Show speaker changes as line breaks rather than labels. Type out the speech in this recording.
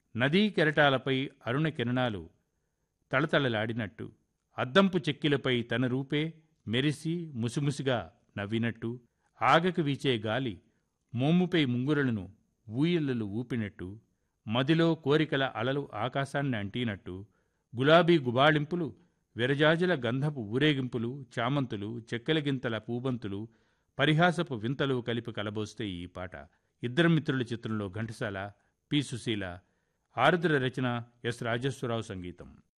నదీ కెరటాలపై అరుణ కిరణాలు తళతళలాడినట్టు అద్దంపు చెక్కిలపై తన రూపే మెరిసి ముసిముసిగా నవ్వినట్టు ఆగక వీచే గాలి మోముపై ముంగురలను ఊయలలు ఊపినట్టు మదిలో కోరికల అలలు ఆకాశాన్ని అంటినట్టు గులాబీ గుబాళింపులు విరజాజుల గంధపు ఊరేగింపులు చామంతులు చెక్కలగింతల పూబంతులు పరిహాసపు వింతలు కలిపి కలబోస్తే ఈ పాట ఇద్దరు మిత్రుల చిత్రంలో ఘంటసాల పి సుశీల ఆరుద్ర రచన ఎస్ రాజేశ్వరరావు సంగీతం